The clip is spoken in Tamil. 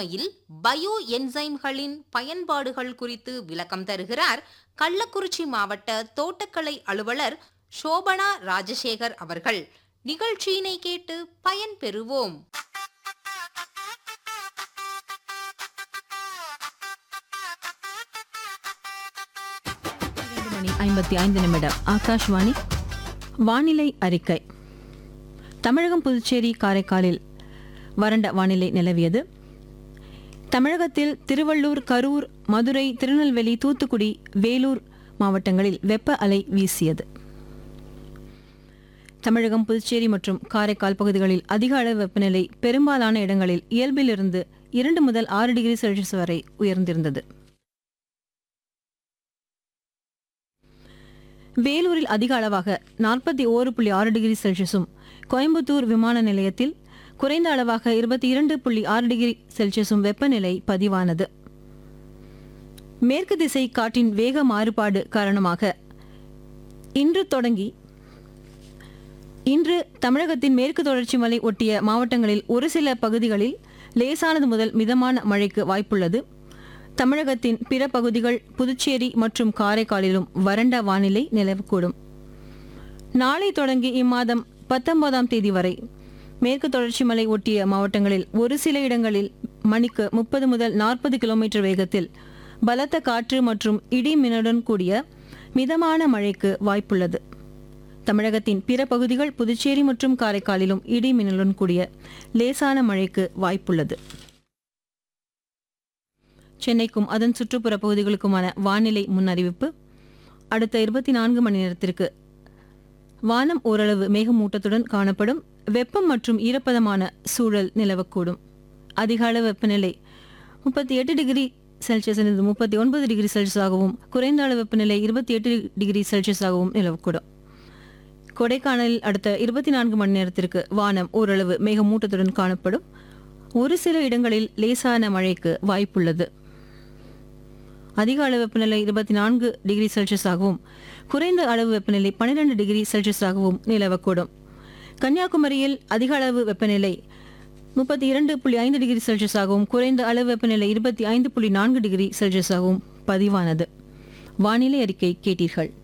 வேளாண்மையில் பயோ என்சைம்களின் பயன்பாடுகள் குறித்து விளக்கம் தருகிறார் கள்ளக்குறிச்சி மாவட்ட தோட்டக்கலை அலுவலர் சோபனா ராஜசேகர் அவர்கள் நிகழ்ச்சியினை கேட்டு பயன் பெறுவோம் இரண்டு மணி ஐம்பத்தி ஐந்து நிமிடம் ஆகாஷ்வாணி வானிலை அறிக்கை தமிழகம் புதுச்சேரி காரைக்காலில் வறண்ட வானிலை நிலவியது தமிழகத்தில் திருவள்ளூர் கரூர் மதுரை திருநெல்வேலி தூத்துக்குடி வேலூர் மாவட்டங்களில் வெப்ப அலை வீசியது தமிழகம் புதுச்சேரி மற்றும் காரைக்கால் பகுதிகளில் அதிக அளவு வெப்பநிலை பெரும்பாலான இடங்களில் இயல்பிலிருந்து இரண்டு முதல் ஆறு டிகிரி செல்சியஸ் வரை உயர்ந்திருந்தது வேலூரில் அதிக அளவாக நாற்பத்தி ஓரு புள்ளி ஆறு டிகிரி செல்சியஸும் கோயம்புத்தூர் விமான நிலையத்தில் குறைந்த அளவாக இருபத்தி இரண்டு புள்ளி ஆறு டிகிரி செல்சியஸும் வெப்பநிலை பதிவானது மேற்கு திசை காற்றின் வேக மாறுபாடு காரணமாக இன்று தொடங்கி இன்று தமிழகத்தின் மேற்கு தொடர்ச்சி மலை ஒட்டிய மாவட்டங்களில் ஒரு சில பகுதிகளில் லேசானது முதல் மிதமான மழைக்கு வாய்ப்புள்ளது தமிழகத்தின் பிற பகுதிகள் புதுச்சேரி மற்றும் காரைக்காலிலும் வறண்ட வானிலை நிலவக்கூடும் நாளை தொடங்கி இம்மாதம் பத்தொன்பதாம் தேதி வரை மேற்கு தொடர்ச்சி மலை ஒட்டிய மாவட்டங்களில் ஒரு சில இடங்களில் மணிக்கு முப்பது முதல் நாற்பது கிலோமீட்டர் வேகத்தில் பலத்த காற்று மற்றும் இடி மின்னலுடன் கூடிய மிதமான மழைக்கு வாய்ப்புள்ளது தமிழகத்தின் பிற பகுதிகள் புதுச்சேரி மற்றும் காரைக்காலிலும் இடி மின்னலுடன் கூடிய லேசான மழைக்கு வாய்ப்புள்ளது சென்னைக்கும் அதன் சுற்றுப்புற பகுதிகளுக்குமான வானிலை முன்னறிவிப்பு அடுத்த இருபத்தி நான்கு மணி நேரத்திற்கு வானம் ஓரளவு மேகமூட்டத்துடன் காணப்படும் வெப்பம் மற்றும் ஈரப்பதமான சூழல் நிலவக்கூடும் அதிக அளவு வெப்பநிலை முப்பத்தி எட்டு டிகிரி செல்சியஸிலிருந்து முப்பத்தி ஒன்பது டிகிரி செல்சியஸாகவும் குறைந்த அளவு வெப்பநிலை இருபத்தி எட்டு டிகிரி செல்சியஸாகவும் நிலவக்கூடும் கொடைக்கானலில் அடுத்த இருபத்தி நான்கு மணி நேரத்திற்கு வானம் ஓரளவு மேகமூட்டத்துடன் காணப்படும் ஒரு சில இடங்களில் லேசான மழைக்கு வாய்ப்புள்ளது அதிக அளவு வெப்பநிலை இருபத்தி நான்கு டிகிரி செல்சியஸாகவும் குறைந்த அளவு வெப்பநிலை பன்னிரெண்டு டிகிரி செல்சியஸாகவும் நிலவக்கூடும் கன்னியாகுமரியில் அதிக அளவு வெப்பநிலை முப்பத்தி இரண்டு புள்ளி ஐந்து டிகிரி செல்சியஸாகவும் குறைந்த அளவு வெப்பநிலை இருபத்தி ஐந்து புள்ளி நான்கு டிகிரி செல்சியஸாகவும் பதிவானது வானிலை அறிக்கை கேட்டீர்கள்